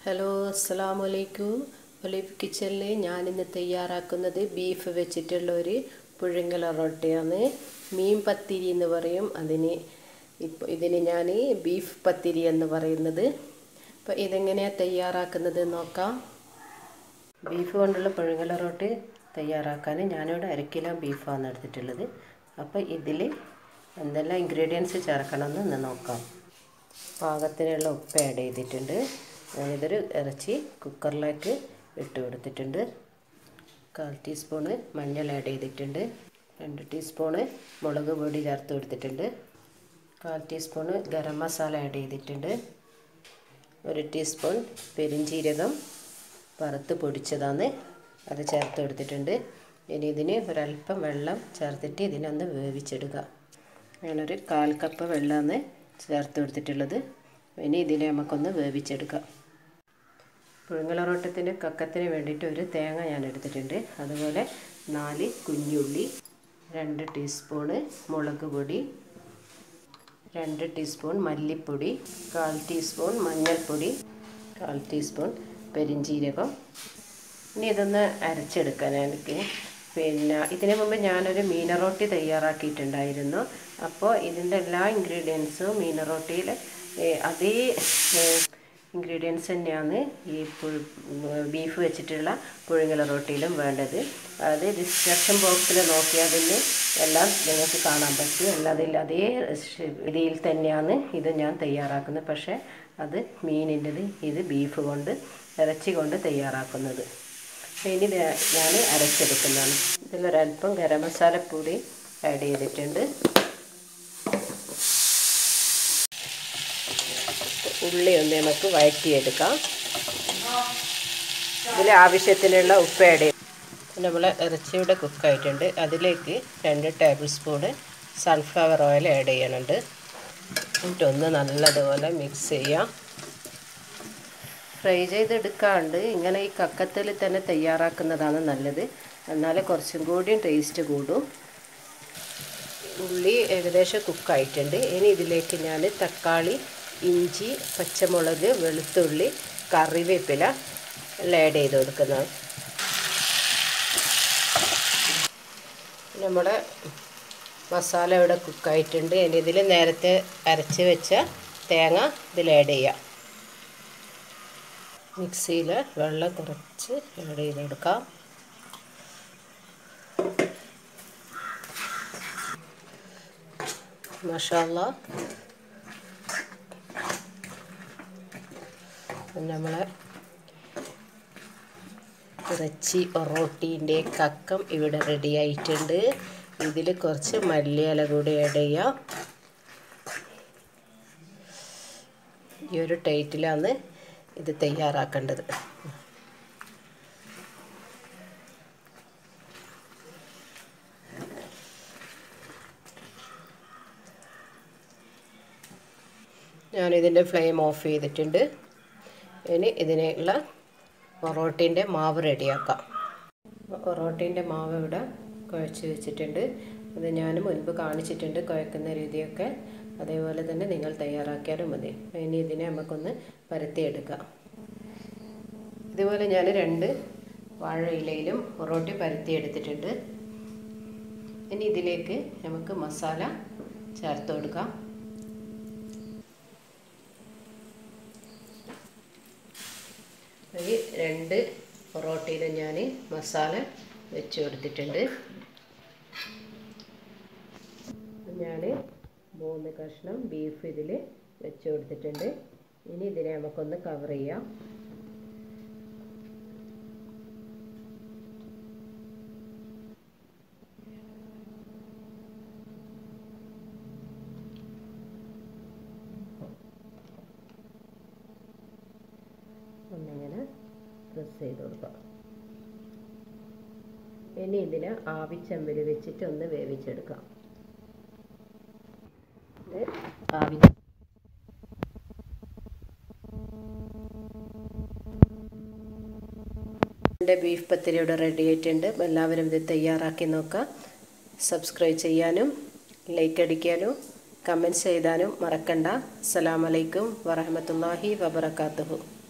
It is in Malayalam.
ഹലോ അസ്സലാമു അലൈക്കും ഒലിവ് കിച്ചണിൽ ഞാനിന്ന് തയ്യാറാക്കുന്നത് ബീഫ് വെച്ചിട്ടുള്ള ഒരു പുഴുങ്ങല റൊട്ടിയാണ് മീൻ പത്തിരി എന്ന് പറയും അതിന് ഇപ്പോൾ ഇതിന് ഞാൻ ബീഫ് പത്തിരി എന്ന് പറയുന്നത് അപ്പോൾ ഇതെങ്ങനെയാണ് തയ്യാറാക്കുന്നത് നോക്കാം ബീഫ് കൊണ്ടുള്ള പുഴുങ്ങല റൊട്ടി തയ്യാറാക്കാൻ ഞാനിവിടെ അര കിലോ ബീഫാണ് എടുത്തിട്ടുള്ളത് അപ്പോൾ ഇതിൽ എന്തെല്ലാം ഇൻഗ്രീഡിയൻസ് ചേർക്കണമെന്ന് ഒന്ന് നോക്കാം പാകത്തിനുള്ള ഉപ്പ് ആഡ് ചെയ്തിട്ടുണ്ട് ഞാനിതൊരു ഇറച്ചി കുക്കറിലേക്ക് ഇട്ട് കൊടുത്തിട്ടുണ്ട് കാൽ ടീസ്പൂണ് മഞ്ഞൾ ആഡ് ചെയ്തിട്ടുണ്ട് രണ്ട് ടീസ്പൂണ് മുളക് പൊടി ചേർത്ത് കൊടുത്തിട്ടുണ്ട് കാൽ ടീസ്പൂണ് ഗരം മസാല ആഡ് ചെയ്തിട്ടുണ്ട് ഒരു ടീസ്പൂൺ പെരിഞ്ചീരകം വറുത്ത് പൊടിച്ചതാണ് അത് ചേർത്ത് കൊടുത്തിട്ടുണ്ട് ഇനി ഇതിന് ഒരല്പം വെള്ളം ചേർത്തിട്ട് ഇതിനൊന്ന് വേവിച്ചെടുക്കുക ഞാനൊരു കാൽ കപ്പ് വെള്ളമാണ് ചേർത്ത് കൊടുത്തിട്ടുള്ളത് ഇനി ഇതിനെ നമുക്കൊന്ന് വേവിച്ചെടുക്കാം പുഴുങ്ങലറോട്ടത്തിൻ്റെ കക്കത്തിന് വേണ്ടിയിട്ട് ഒരു തേങ്ങ ഞാൻ എടുത്തിട്ടുണ്ട് അതുപോലെ നാല് കുഞ്ഞുള്ളി രണ്ട് ടീസ്പൂണ് മുളക് പൊടി രണ്ട് ടീസ്പൂൺ മല്ലിപ്പൊടി കാൽ ടീസ്പൂൺ മഞ്ഞൾപ്പൊടി കാൽ ടീസ്പൂൺ പെരിഞ്ചീരകം ഇനി ഇതൊന്ന് അരച്ചെടുക്കാൻ എനിക്ക് പിന്നെ ഇതിനു മുമ്പ് ഞാനൊരു മീനറോട്ടി തയ്യാറാക്കിയിട്ടുണ്ടായിരുന്നു അപ്പോൾ ഇതിൻ്റെ എല്ലാ ഇൻഗ്രീഡിയൻസും മീനറോട്ടിയിൽ അതേ ഇൻഗ്രീഡിയൻസ് തന്നെയാണ് ഈ ബീഫ് വെച്ചിട്ടുള്ള പുഴുങ്ങല റൊട്ടിയിലും വേണ്ടത് അത് ഡിസ്ക്രിപ്ഷൻ ബോക്സിൽ നോക്കിയാൽ അതിന് എല്ലാം നിങ്ങൾക്ക് കാണാൻ പറ്റും എല്ലാതിൽ അതേ രീതിയിൽ തന്നെയാണ് ഇത് ഞാൻ തയ്യാറാക്കുന്നത് പക്ഷേ അത് മീനിൻ്റെത് ഇത് ബീഫ് കൊണ്ട് ഇറച്ചി കൊണ്ട് തയ്യാറാക്കുന്നത് ഇനി ഞാൻ അരച്ചെടുക്കുന്നതാണ് ഇതിലൊരല്പം ഗരം മസാലപ്പൊടി ആഡ് ചെയ്തിട്ടുണ്ട് ഉള്ളി ഒന്ന് നമുക്ക് വഴറ്റിയെടുക്കാം ഇതിൽ ആവശ്യത്തിനുള്ള ഉപ്പ് ആഡ് ചെയ്യും നമ്മൾ ഇറച്ചിയുടെ കുക്കായിട്ടുണ്ട് അതിലേക്ക് രണ്ട് tablespoon sunflower oil add ചെയ്യുന്നുണ്ട് എന്നിട്ടൊന്ന് നല്ലതുപോലെ മിക്സ് ചെയ്യാം ഫ്രൈ ചെയ്തെടുക്കാണ്ട് ഇങ്ങനെ ഈ കക്കത്തിൽ തന്നെ തയ്യാറാക്കുന്നതാണ് നല്ലത് എന്നാൽ കുറച്ചും കൂടിയും ടേസ്റ്റ് കൂടും ഉള്ളി ഏകദേശം കുക്കായിട്ടുണ്ട് ഇനി ഇതിലേക്ക് ഞാൻ തക്കാളി ഇഞ്ചി പച്ചമുളക് വെളുത്തുള്ളി കറിവേപ്പില എല്ലാം ആഡ് ചെയ്ത് കൊടുക്കുന്നതാണ് നമ്മുടെ മസാല ഇവിടെ കുക്കായിട്ടുണ്ട് ഇനി ഇതിൽ നേരത്തെ അരച്ച് വെച്ച തേങ്ങ ഇതിൽ ആഡ് ചെയ്യാം മിക്സിയിൽ വെള്ളം കുറച്ച് ആഡ് ചെയ്തെടുക്കാം മഷാല്ല നമ്മളെ ഇറച്ചി ഒറോട്ടീൻ്റെ കക്കം ഇവിടെ റെഡി ആയിട്ടുണ്ട് ഇതിൽ കുറച്ച് മല്ലിയില കൂടി ആഡ് ചെയ്യാം ഈ ഒരു ടൈറ്റിലാണ് ഇത് തയ്യാറാക്കേണ്ടത് ഞാനിതിൻ്റെ ഫ്ലെയിം ഓഫ് ചെയ്തിട്ടുണ്ട് ഇനി ഇതിനുള്ള പൊറോട്ടീൻ്റെ മാവ് റെഡിയാക്കാം പൊറോട്ടീൻ്റെ മാവ് ഇവിടെ കുഴച്ച് വെച്ചിട്ടുണ്ട് അത് ഞാൻ മുൻപ് കാണിച്ചിട്ടുണ്ട് കുഴക്കുന്ന രീതിയൊക്കെ അതേപോലെ തന്നെ നിങ്ങൾ തയ്യാറാക്കിയാലും മതി ഇനി ഇതിനെ നമുക്കൊന്ന് പരത്തിയെടുക്കാം ഇതുപോലെ ഞാൻ രണ്ട് വാഴയിലയിലും പൊറോട്ടി പരത്തിയെടുത്തിട്ടുണ്ട് ഇനി ഇതിലേക്ക് നമുക്ക് മസാല ചേർത്ത് കൊടുക്കാം ഈ രണ്ട് പൊറോട്ടയിലും ഞാൻ മസാല വെച്ച് കൊടുത്തിട്ടുണ്ട് ഞാൻ മൂന്ന് കഷ്ണം ബീഫ് ഇതിൽ വെച്ച് കൊടുത്തിട്ടുണ്ട് ഇനി ഇതിനെ നമുക്കൊന്ന് കവർ ചെയ്യാം ഒന്നിങ്ങനെ പ്രസ് ചെയ്ത് കൊടുക്കാം ഇനി ഇതിന് ആവിച്ചമ്പിൽ വെച്ചിട്ട് ഒന്ന് വേവിച്ചെടുക്കാം ആവി എൻ്റെ ബീഫ് പത്തിരി ഇവിടെ റെഡി ആയിട്ടുണ്ട് എല്ലാവരും ഇത് തയ്യാറാക്കി നോക്കാം സബ്സ്ക്രൈബ് ചെയ്യാനും ലൈക്ക് അടിക്കാനും കമൻറ്റ്സ് ചെയ്താനും മറക്കണ്ട അസ്സലാമലൈക്കും വറഹമത്തല്ലാഹി വബർക്കാത്തുഹു